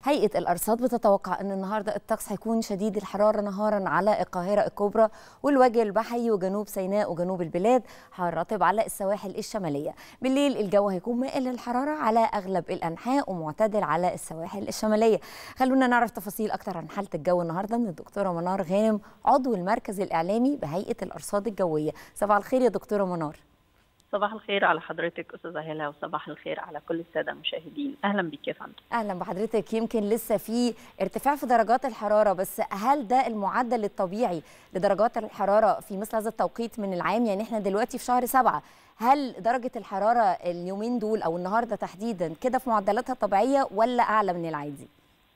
هيئة الأرصاد بتتوقع أن النهاردة الطقس هيكون شديد الحرارة نهارا على القاهرة الكبرى والوجه البحري وجنوب سيناء وجنوب البلاد هنرطب على السواحل الشمالية بالليل الجو هيكون مائل للحرارة على أغلب الأنحاء ومعتدل على السواحل الشمالية خلونا نعرف تفاصيل أكتر عن حالة الجو النهاردة من الدكتورة منار غانم عضو المركز الإعلامي بهيئة الأرصاد الجوية صباح الخير يا دكتورة منار صباح الخير على حضرتك استاذه هلا وصباح الخير على كل الساده المشاهدين اهلا بك يا فندم اهلا بحضرتك يمكن لسه في ارتفاع في درجات الحراره بس هل ده المعدل الطبيعي لدرجات الحراره في مثل هذا التوقيت من العام يعني احنا دلوقتي في شهر سبعة هل درجه الحراره اليومين دول او النهارده تحديدا كده في معدلاتها الطبيعيه ولا اعلى من العادي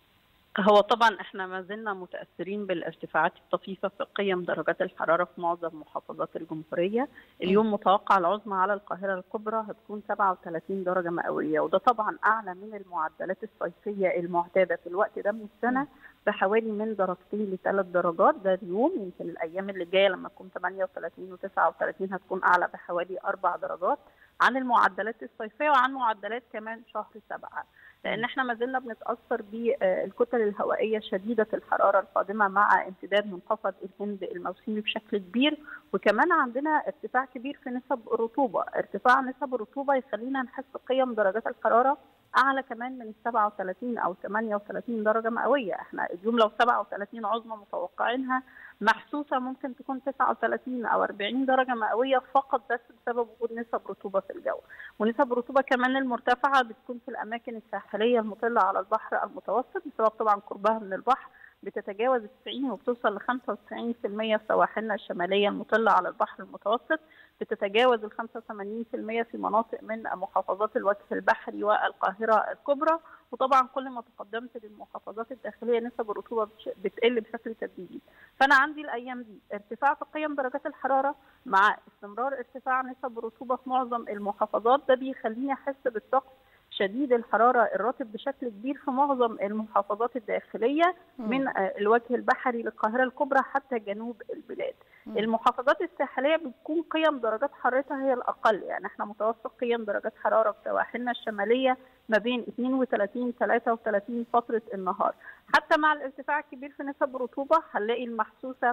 هو طبعا احنا ما زلنا متاثرين بالارتفاعات الطفيفه في قيم درجات الحراره في معظم محافظات الجمهوريه، اليوم متوقع العظمى على القاهره الكبرى هتكون 37 درجه مئويه وده طبعا اعلى من المعدلات الصيفيه المعتاده في الوقت ده من السنه بحوالي من درجتين لثلاث درجات ده اليوم يمكن الايام اللي جايه لما تكون 38 و39 هتكون اعلى بحوالي اربع درجات عن المعدلات الصيفيه وعن معدلات كمان شهر سبعه. لان احنا ما زلنا بنتاثر بالكتل الهوائيه شديده الحراره القادمه مع امتداد منخفض الهند الموسمي بشكل كبير وكمان عندنا ارتفاع كبير في نسب الرطوبه، ارتفاع نسب الرطوبه يخلينا نحس قيم درجات الحراره اعلى كمان من 37 او 38 درجه مئويه، احنا اليوم لو 37 عظمى متوقعينها محسوسه ممكن تكون 39 او 40 درجه مئويه فقط بس بسبب وجود نسب رطوبه في الجو، ونسب الرطوبه كمان المرتفعه بتكون في الاماكن الساحليه المطله على البحر المتوسط بسبب طبعا قربها من البحر بتتجاوز 90 وبتوصل ل 95% في سواحلنا الشماليه المطله على البحر المتوسط بتتجاوز ال 85% في مناطق من محافظات الوجه البحري والقاهره الكبرى وطبعا كل ما تقدمت للمحافظات الداخليه نسب الرطوبه بتقل بشكل تدريجي فانا عندي الايام دي ارتفاع في قيم درجات الحراره مع استمرار ارتفاع نسب الرطوبه في معظم المحافظات ده بيخليني احس بالطقس شديد الحرارة الراتب بشكل كبير في معظم المحافظات الداخلية من الوجه البحري للقاهرة الكبرى حتى جنوب البلاد مم. المحافظات الساحلية بتكون قيم درجات حرارتها هي الأقل يعني احنا متوسط قيم درجات حرارة في سواحلنا الشمالية ما بين 32 33 فترة النهار حتى مع الارتفاع الكبير في نسب الرطوبة هنلاقي المحسوسة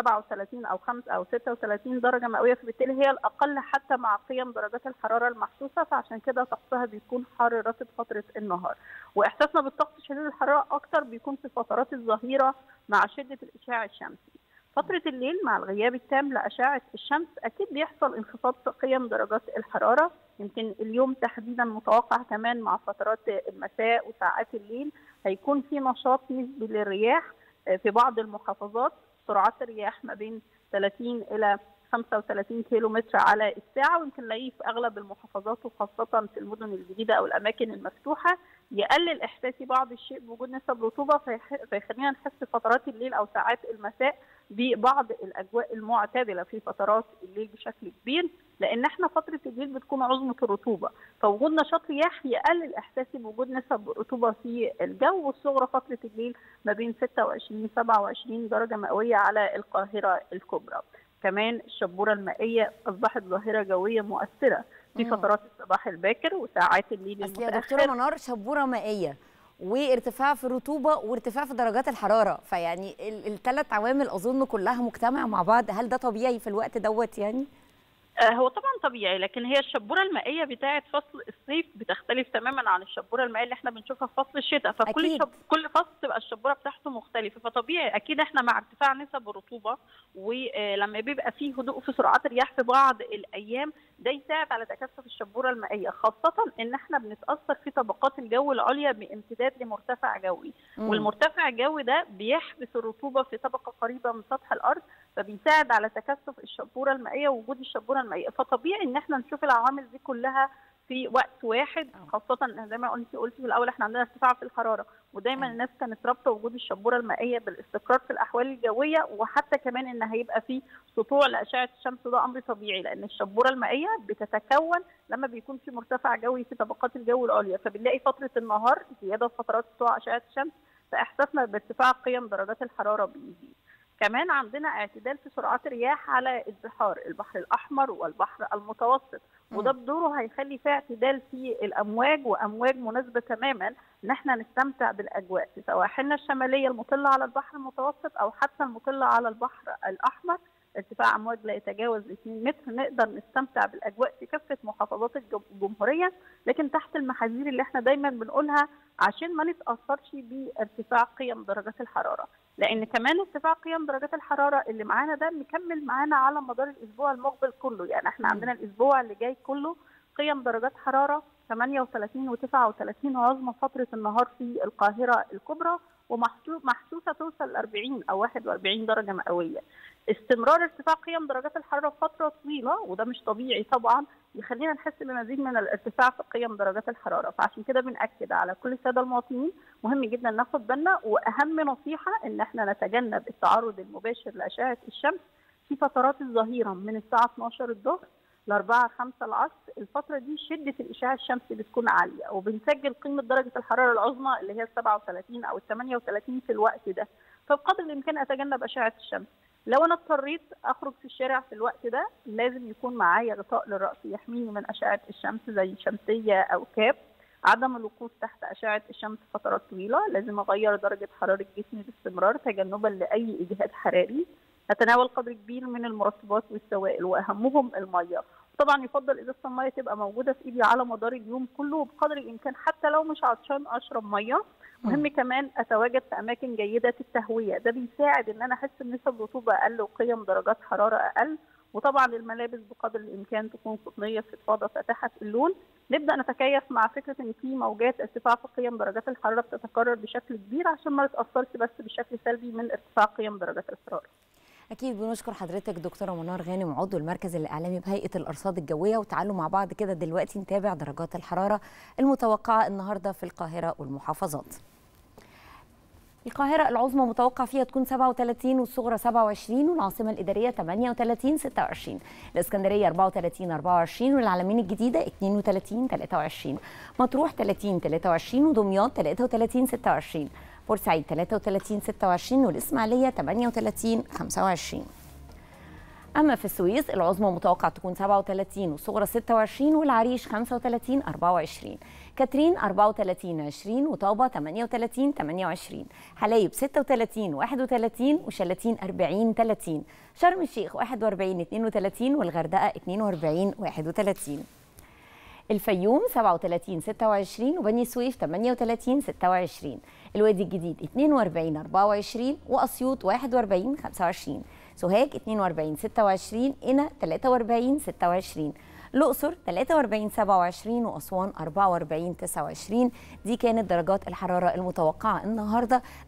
37 او 5 او 36 درجه مئويه فبالتالي هي الاقل حتى مع قيم درجات الحراره المحسوسه فعشان كده طقسها بيكون حار رطب فتره النهار واحساسنا بالطقس شديد الحراره اكتر بيكون في فترات الظهيره مع شده الاشعاع الشمسي فترة الليل مع الغياب التام لأشعة الشمس أكيد بيحصل انخفاض في قيم درجات الحرارة يمكن اليوم تحديدا متوقع كمان مع فترات المساء وساعات الليل هيكون في نشاط نسبي للرياح في بعض المحافظات سرعات الرياح ما بين 30 الى 35 كيلو متر على الساعة ويمكن نلاقيه في أغلب المحافظات وخاصة في المدن الجديدة أو الأماكن المفتوحة يقلل إحساسي بعض الشيء بوجود نسب رطوبة فيخلينا نحس فترات الليل أو ساعات المساء ببعض الأجواء المعتدلة في فترات الليل بشكل كبير لأن احنا فترة الليل بتكون عظمة الرطوبة فوجود نشاط رياح يقلل إحساسي بوجود نسب رطوبة في الجو والصغرى فترة الليل ما بين 26 27 درجة مئوية على القاهرة الكبرى كمان الشبورة المائية أصبحت ظاهرة جوية مؤثرة في فترات الصباح الباكر وساعات الليل المتأخر يا دكتورة منار شبورة مائية وارتفاع في الرطوبة وارتفاع في درجات الحرارة فيعني الثلاث عوامل أظن كلها مجتمعة مع بعض هل ده طبيعي في الوقت دوت يعني؟ هو طبعا طبيعي لكن هي الشبوره المائيه بتاعه فصل الصيف بتختلف تماما عن الشبوره المائيه اللي احنا بنشوفها في فصل الشتاء فكل أكيد. شب... كل فصل تبقى الشبوره بتاعته مختلفه فطبيعي اكيد احنا مع ارتفاع نسب الرطوبه ولما بيبقى فيه هدوء في سرعات الرياح في بعض الايام ده يساعد على تكثف الشبوره المائيه خاصه ان احنا بنتاثر في طبقات الجو العليا بامتداد لمرتفع جوي مم. والمرتفع الجوي ده بيحبس الرطوبه في طبقه قريبه من سطح الارض فبيساعد على تكثف الشبوره المائيه ووجود الشبوره المائيه فطبيعي ان احنا نشوف العوامل دي كلها في وقت واحد خاصة زي ما قلتي قلتي في الأول احنا عندنا ارتفاع في الحرارة ودايما الناس كانت رابطة وجود الشبورة المائية بالاستقرار في الأحوال الجوية وحتى كمان إن هيبقى في سطوع لأشعة الشمس ده أمر طبيعي لأن الشبورة المائية بتتكون لما بيكون في مرتفع جوي في طبقات الجو العليا فبنلاقي فترة النهار زيادة في فترات سطوع أشعة الشمس فإحساسنا بارتفاع قيم درجات الحرارة بيزيد. كمان عندنا اعتدال في سرعات الرياح على البحار البحر الاحمر والبحر المتوسط وده بدوره هيخلي في اعتدال في الامواج وامواج مناسبه تماما ان احنا نستمتع بالاجواء في سواحلنا الشماليه المطله على البحر المتوسط او حتى المطله على البحر الاحمر ارتفاع امواج لا يتجاوز 2 متر نقدر نستمتع بالاجواء في كافه محافظات الجمهوريه لكن تحت المحاذير اللي احنا دايما بنقولها عشان ما نتاثرش بارتفاع قيم درجات الحراره لان كمان ارتفاع قيم درجات الحراره اللي معانا ده مكمل معانا على مدار الاسبوع المقبل كله يعني احنا عندنا الاسبوع اللي جاي كله قيم درجات حراره 38 و39 عظمى فتره النهار في القاهره الكبرى ومحسوسه توصل ل 40 او 41 درجه مئويه. استمرار ارتفاع قيم درجات الحراره فتره طويله وده مش طبيعي طبعا يخلينا نحس بمزيد من الارتفاع في قيم درجات الحراره فعشان كده بنأكد على كل الساده المواطنين مهم جدا ناخد بالنا واهم نصيحه ان احنا نتجنب التعرض المباشر لاشعه الشمس في فترات الظهيره من الساعه 12 الظهر ل 4 5 العصر الفتره دي شده الاشعاع الشمسي بتكون عاليه وبنسجل قيمه درجه الحراره العظمى اللي هي ال 37 او ال 38 في الوقت ده فبقدر الامكان اتجنب اشعه الشمس لو انا اضطريت اخرج في الشارع في الوقت ده لازم يكون معايا غطاء للراس يحميني من اشعه الشمس زي شمسيه او كاب عدم الوقوف تحت اشعه الشمس فترات طويله لازم اغير درجه حراره جسمي باستمرار تجنبا لاي اجهاد حراري اتناول قدر كبير من المرطبات والسوائل واهمهم الميه طبعا يفضل ازازه الميه تبقى موجوده في ايدي على مدار اليوم كله وبقدر الامكان حتى لو مش عطشان اشرب ميه مهم كمان اتواجد في اماكن جيده التهويه ده بيساعد ان انا احس بنسب رطوبه اقل وقيم درجات حراره اقل وطبعا الملابس بقدر الامكان تكون قطنيه فضفاضه فاتحه اللون نبدا نتكيف مع فكره ان في موجات ارتفاع في قيم درجات الحراره بتتكرر بشكل كبير عشان ما نتاثرش بس بشكل سلبي من ارتفاع قيم درجات الحراره اكيد بنشكر حضرتك دكتوره منار غانم عضو المركز الاعلامي بهيئه الارصاد الجويه وتعالوا مع بعض كده دلوقتي نتابع درجات الحراره المتوقعه النهارده في القاهره والمحافظات القاهرة العظمى متوقع فيها تكون 37 والصغرى 27 والعاصمة الإدارية 38 26 الإسكندرية 34 24 والعلمين الجديدة 32 23 مطروح 30 23 ودمياط 33 26 بورسعيد 33 26 والإسماعيلية 38 25 أما في السويس العظمى متوقع تكون 37 والصغرى 26 والعريش 35 24 كاترين 34 20 وطابة 38 28 حلايب 36 31 وشلاتين 40 30 شرم الشيخ 41 32 والغردقة 42 31 الفيوم 37 26 وبني سويف 38 26 الوادي الجديد 42 24 واسيوط 41 25 سوهاج 42 26 قنا 43 26 الأقصر 43 27 وأسوان 44 29 دي كانت درجات الحرارة المتوقعة النهاردة